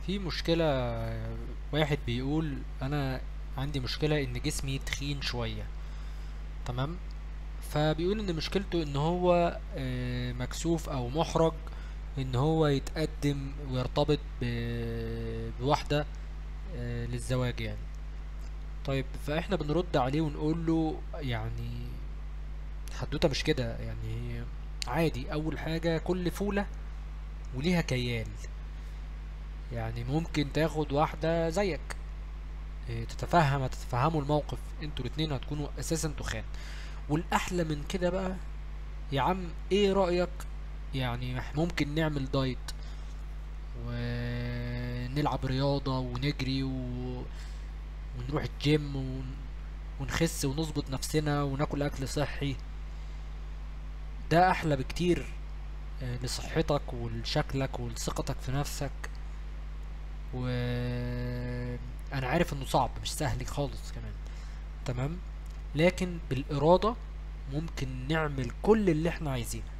في مشكلة واحد بيقول انا عندي مشكلة ان جسمي تخين شوية تمام فبيقول ان مشكلته ان هو آه، مكسوف او محرج ان هو يتقدم ويرتبط ب- بواحدة آه، للزواج يعني طيب فاحنا بنرد عليه ونقول له يعني حدوتة مش كده يعني عادي اول حاجة كل فولة وليها كيال يعني ممكن تاخد واحدة زيك إيه، تتفهم هتتفهموا الموقف انتوا الاتنين هتكونوا اساسا تخان والاحلى من كده بقى يا عم ايه رأيك يعني إح- ممكن نعمل دايت ونلعب رياضة ونجري و... ونروح الجيم ون... ونخس ونظبط نفسنا وناكل اكل صحي ده احلى بكتير آه، لصحتك ولشكلك ولثقتك في نفسك و انا عارف انه صعب مش سهل خالص كمان تمام لكن بالإرادة ممكن نعمل كل اللي احنا عايزينه